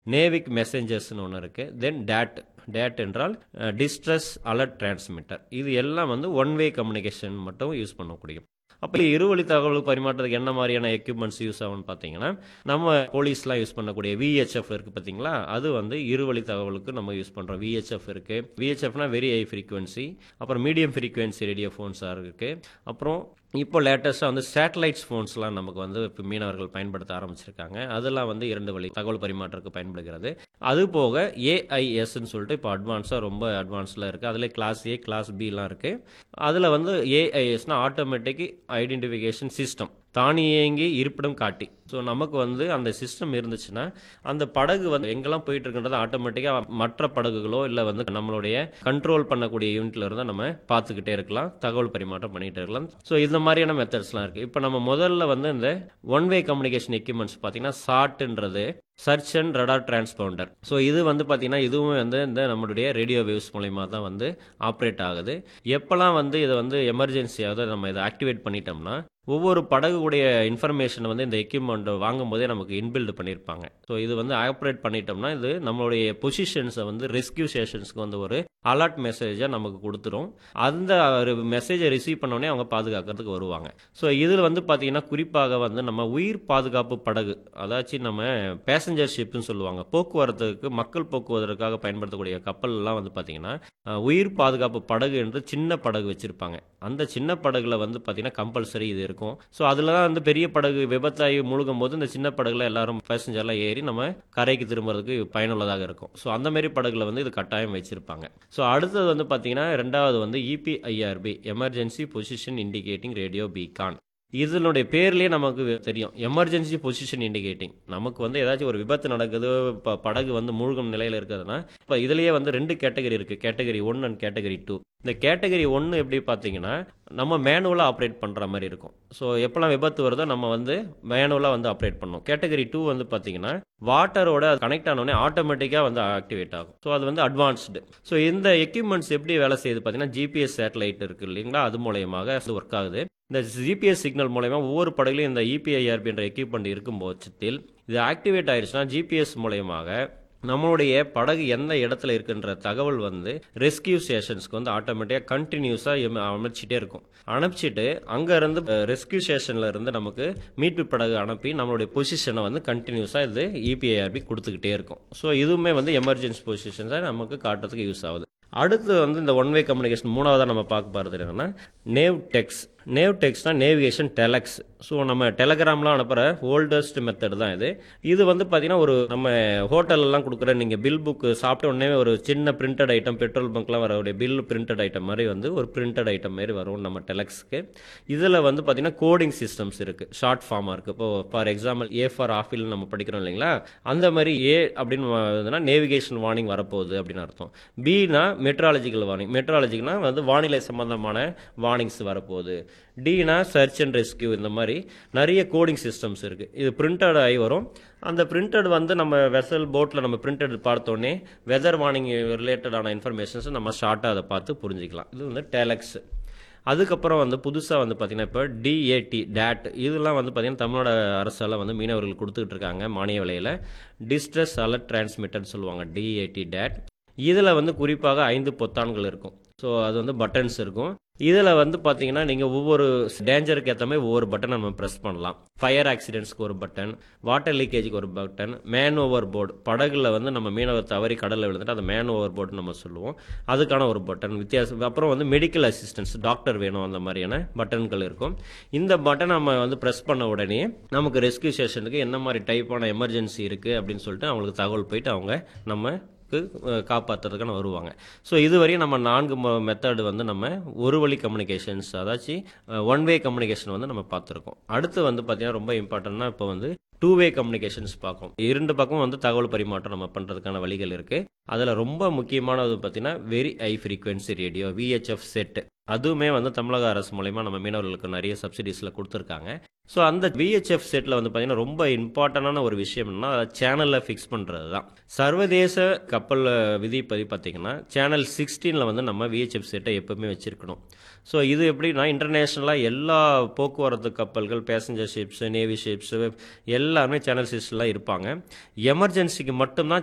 நேவிக் மெசேஞ்சர்ஸ்னு ஒன்று இருக்குது தென் டேட் டேட் என்றால் டிஸ்ட்ரஸ் அலர்ட் டிரான்ஸ்மிட்டர் இது எல்லாம் வந்து ஒன் வே கம்யூனிகேஷன் மட்டும் யூஸ் பண்ணக்கூடிய அப்போ இருவழி தகவல் பரிமாற்றத்துக்கு என்ன மாதிரியான எக்யூப்மெண்ட்ஸ் யூஸ் ஆகும்னு பார்த்தீங்கன்னா நம்ம போலீஸ்லாம் யூஸ் பண்ணக்கூடிய விஹெச்எஃப் இருக்குது பார்த்தீங்களா அது வந்து இருவழி தகவலுக்கு நம்ம யூஸ் பண்ணுறோம் விஹெச்எஃப் இருக்குது விஹெச்எஃப்னா வெரி ஹை ஃப்ரீக்வன்சி அப்புறம் மீடியம் ஃப்ரீக்வன்சி ரேடியோ ஃபோன்ஸாக இருக்குது அப்புறம் இப்போ லேட்டஸ்ட்டாக வந்து சேட்டலைட்ஸ் ஃபோன்ஸ்லாம் நமக்கு வந்து இப்போ மீனவர்கள் பயன்படுத்த ஆரம்பிச்சிருக்காங்க அதெல்லாம் வந்து இரண்டு வழி தகவல் பரிமாற்றத்துக்கு பயன்படுகிறது அது போக ஏஐஎஸ்ன்னு சொல்லிட்டு இப்போ அட்வான்ஸாக ரொம்ப அட்வான்ஸில் இருக்குது அதில் கிளாஸ் ஏ கிளாஸ் பிலாம் இருக்குது அதில் வந்து ஏஐஎஸ்னா ஆட்டோமேட்டிக் ஐடென்டிஃபிகேஷன் சிஸ்டம் தானியங்கி இருப்பிடம் காட்டி ஸோ நமக்கு வந்து அந்த சிஸ்டம் இருந்துச்சுன்னா அந்த படகு வந்து எங்கெல்லாம் போயிட்டு இருக்குன்றது ஆட்டோமேட்டிக்காக மற்ற படகுகளோ இல்லை வந்து நம்மளுடைய கண்ட்ரோல் பண்ணக்கூடிய யூனிட்ல இருந்தால் நம்ம பார்த்துக்கிட்டே இருக்கலாம் தகவல் பரிமாற்றம் பண்ணிகிட்டே இருக்கலாம் ஸோ இந்த மாதிரியான மெத்தட்ஸ்லாம் இருக்குது இப்போ நம்ம முதல்ல வந்து இந்த ஒன் வே கம்யூனிகேஷன் எக்யூப்மெண்ட்ஸ் பார்த்தீங்கன்னா சாட்ன்றது search and radar transponder so இது வந்து பார்த்தீங்கன்னா இதுவும் வந்து இந்த நம்மளுடைய ரேடியோ வேவ்ஸ் மூலயமா தான் வந்து ஆப்ரேட் ஆகுது எப்போல்லாம் வந்து இதை வந்து எமர்ஜென்சி ஆகுது நம்ம இதை ஆக்டிவேட் பண்ணிட்டோம்னா ஒவ்வொரு படகுடைய இன்ஃபர்மேஷன் வந்து இந்த எக்யூப்மெண்ட் வாங்கும் போதே நமக்கு இன்பில்டு பண்ணியிருப்பாங்க ஸோ இது வந்து ஆப்ரேட் பண்ணிட்டோம்னா இது நம்மளுடைய பொசிஷன்ஸை வந்து ரெஸ்கியூ ஸ்டேஷன்ஸ்க்கு வந்து ஒரு அலர்ட் மெசேஜை நமக்கு கொடுத்துரும் அந்த மெசேஜை ரிசீவ் பண்ணோடனே அவங்க பாதுகாக்கிறதுக்கு வருவாங்க ஸோ இதில் வந்து பார்த்தீங்கன்னா குறிப்பாக வந்து நம்ம உயிர் பாதுகாப்பு படகு அதாச்சும் நம்ம பேசஞ்சர் ஷிப்னு சொல்லுவாங்க போக்குவரத்துக்கு மக்கள் போக்குவதற்காக பயன்படுத்தக்கூடிய கப்பல்லாம் வந்து பார்த்தீங்கன்னா அஹ், உயிர் பாதுகாப்பு படகு என்று சின்ன படகு வச்சுருப்பாங்க அந்த சின்ன படகுல வந்து பார்த்தீங்கன்னா கம்பல்சரி இது இருக்கும் ஸோ அதில் தான் வந்து பெரிய படகு விபத்தாகி முழுகும் போது இந்த சின்ன படகுல எல்லாரும் பேசஞ்சர்லாம் ஏறி நம்ம கரைக்கு திரும்புறதுக்கு பயனுள்ளதாக இருக்கும் ஸோ அந்த மாதிரி படகுல வந்து இது கட்டாயம் வச்சிருப்பாங்க ஸோ அடுத்தது வந்து பார்த்தீங்கன்னா ரெண்டாவது வந்து EPIRB emergency position indicating radio beacon இதனுடைய பேர்லயே நமக்கு தெரியும் எமர்ஜென்சி பொசிஷன் இண்டிகேட்டிங் நமக்கு வந்து ஏதாச்சும் ஒரு விபத்து நடக்குது இப்போ படகு வந்து மூழ்கும் நிலையில் இருக்குதுன்னா இப்போ இதுலயே வந்து ரெண்டு கேட்டகரி இருக்கு category one and category two இந்த கேட்டகரி ஒன்று எப்படி பார்த்தீங்கன்னா நம்ம மேனுவலாக ஆப்ரேட் பண்ணுற மாதிரி இருக்கும் ஸோ எப்போல்லாம் விபத்து வருதோ நம்ம வந்து மேனுவலாக வந்து ஆப்ரேட் பண்ணோம் கேட்டகரி டூ வந்து பார்த்தீங்கன்னா வாட்டரோட கனெக்ட் ஆனோடனே ஆட்டோமேட்டிக்காக வந்து ஆக்டிவேட் ஆகும் ஸோ அது வந்து அட்வான்ஸ்டு ஸோ இந்த எக்யூப்மெண்ட்ஸ் எப்படி வேலை செய்யுது பார்த்தீங்கன்னா ஜிபிஎஸ் சேட்டலைட் இருக்கு இல்லைங்களா அது மூலயமாக ஒர்க் ஆகுது இந்த ஜிபிஎஸ் சிக்னல் மூலயமா ஒவ்வொரு படகுலையும் இந்த இபிஐஆர்பி என்ற எக்யூப்மெண்ட் இருக்கும் பட்சத்தில் இது ஆக்டிவேட் ஆயிடுச்சுன்னா ஜிபிஎஸ் மூலயமாக நம்மளுடைய படகு எந்த இடத்துல இருக்குன்ற தகவல் வந்து ரெஸ்கியூ ஸ்டேஷன்ஸ்க்கு வந்து ஆட்டோமேட்டிக்காக கண்டினியூஸாக அமைச்சிட்டே இருக்கும் அனுப்பிச்சிட்டு அங்கேருந்து ரெஸ்கியூ ஸ்டேஷனில் இருந்து நமக்கு மீட்பு படகு அனுப்பி நம்மளுடைய பொசிஷனை வந்து கண்டினியூஸாக இது இபிஐஆர்பி கொடுத்துக்கிட்டே இருக்கும் ஸோ இதுவுமே வந்து எமர்ஜென்சி பொசிஷன்ஸை நமக்கு காட்டுறதுக்கு யூஸ் ஆகுது அடுத்து வந்து இந்த ஒன் வே கம்யூனிகேஷன் மூணாவதாக நம்ம பார்க்க போகிறது என்னன்னா நேவ் டெக்ஸ் நேவ் டெக்ஸ்னா நேவிகேஷன் டெலக்ஸ் ஸோ நம்ம டெலகிராம்லாம் அனுப்புகிற ஓல்டஸ்ட் மெத்தட் தான் இது இது வந்து பார்த்தீங்கன்னா ஒரு நம்ம ஹோட்டல்லாம் கொடுக்குற நீங்கள் பில் புக் சாப்பிட்ட உடனே ஒரு சின்ன பிரிண்டட் ஐட்டம் பெட்ரோல் பங்க்லாம் வரக்கூடிய பில் பிரிண்டட் ஐட்டம் மாதிரி வந்து ஒரு பிரிண்டட் ஐட்டம் மாதிரி வரும் நம்ம டெலக்ஸ்க்கு இதில் வந்து பார்த்தீங்கன்னா கோடிங் சிஸ்டம்ஸ் இருக்குது ஷார்ட் ஃபார்மாக இருக்குது இப்போ ஃபார் எக்ஸாம்பிள் ஏ ஃபார் ஆஃபில் நம்ம படிக்கிறோம் இல்லைங்களா அந்த மாதிரி ஏ அப்படின்னு வருதுன்னா நேவிகேஷன் வார்னிங் வரப்போகுது அப்படின்னு அர்த்தம் பினா மெட்ராலஜிக்கல் வார்னிங் மெட்ராலஜிக்னா வந்து வானிலை சம்பந்தமான வார்னிங்ஸ் வரப்போகுது டினா சர்ச் அண்ட் ரெஸ்கியூ இந்த மாதிரி நிறைய கோடிங் சிஸ்டம்ஸ் இருக்குது இது பிரிண்டட் ஆகி வரும் அந்த பிரிண்டட் வந்து நம்ம வெசல் போட்டில் நம்ம பிரிண்டட் பார்த்தோன்னே வெதர் வார்னிங் ரிலேட்டடான இன்ஃபர்மேஷன்ஸ் நம்ம ஷார்ட்டாக அதை பார்த்து புரிஞ்சிக்கலாம் இது வந்து டெலக்ஸ் அதுக்கப்புறம் வந்து புதுசாக வந்து பார்த்திங்கன்னா இப்போ டிஏடி டேட் இதெல்லாம் வந்து பார்த்திங்கன்னா தமிழ்நாடு அரசால் வந்து மீனவர்கள் கொடுத்துக்கிட்டு இருக்காங்க மானிய விலையில் டிஸ்ட்ரஸ் அலர்ட் டிரான்ஸ்மிட்டர்னு சொல்லுவாங்க டிஏடி டேட் இதில் வந்து குறிப்பாக ஐந்து பொத்தான்கள் இருக்கும் ஸோ அது வந்து பட்டன்ஸ் இருக்கும் இதில் வந்து பார்த்தீங்கன்னா நீங்கள் ஒவ்வொரு டேஞ்சருக்கு ஏற்ற மாதிரி ஒவ்வொரு பட்டன் நம்ம ப்ரெஸ் பண்ணலாம் ஃபயர் ஆக்சிடென்ட்ஸ்க்கு ஒரு பட்டன் வாட்டர் லீக்கேஜுக்கு ஒரு பட்டன் மேன் ஓவர் போர்டு படகுல வந்து நம்ம மீனவர் தவறி கடலில் விழுந்துட்டு அதை மேன் ஓவர் போர்டு நம்ம சொல்லுவோம் அதுக்கான ஒரு பட்டன் வித்தியாசம் அப்புறம் வந்து மெடிக்கல் அசிஸ்டன்ஸ் டாக்டர் வேணும் அந்த மாதிரியான பட்டன்கள் இருக்கும் இந்த பட்டன் நம்ம வந்து ப்ரெஸ் பண்ண உடனே நமக்கு ரெஸ்கியூ ஸ்டேஷனுக்கு என்ன மாதிரி டைப்பான எமர்ஜென்சி இருக்குது அப்படின்னு சொல்லிட்டு அவங்களுக்கு தகவல் போயிட்டு அவங்க நம்ம காப்பாற்றுறதுக்கான வருவாங்க ஸோ இதுவரையும் நம்ம நான்கு மெத்தடு வந்து நம்ம ஒரு வழி கம்யூனிகேஷன்ஸ் அதாச்சும் ஒன் வே கம்யூனிகேஷன் வந்து நம்ம பார்த்துருக்கோம் அடுத்து வந்து பார்த்தீங்கன்னா ரொம்ப இம்பார்ட்டன்னா இப்போ வந்து டூ வே கம்யூனிகேஷன்ஸ் பார்க்கும் இரண்டு பக்கம் வந்து தகவல் பரிமாற்றம் நம்ம பண்ணுறதுக்கான வழிகள் இருக்குது அதில் ரொம்ப முக்கியமானது பார்த்தீங்கன்னா very high frequency radio VHF set அதுவுமே வந்து தமிழக அரசு மூலயமா நம்ம மீனவர்களுக்கு நிறைய சப்சிடிஸில் கொடுத்துருக்காங்க ஸோ அந்த விஹெச்எஃப் செட்டில் வந்து பார்த்தீங்கன்னா ரொம்ப இம்பார்ட்டண்டான ஒரு விஷயம் என்னன்னா சேனலில் ஃபிக்ஸ் பண்ணுறது தான் சர்வதேச கப்பல் விதிப்படி பார்த்தீங்கன்னா சேனல் சிக்ஸ்டீனில் வந்து நம்ம விஹெச்எஃப் செட்டை எப்பவுமே வச்சுருக்கணும் ஸோ இது எப்படின்னா இன்டர்நேஷ்னலாக எல்லா போக்குவரத்து கப்பல்கள் பேசஞ்சர் ஷிப்ஸு நேவி ஷிப்ஸு எல்லாமே சேனல் சிக்ஸ்டில் இருப்பாங்க எமர்ஜென்சிக்கு மட்டும்தான்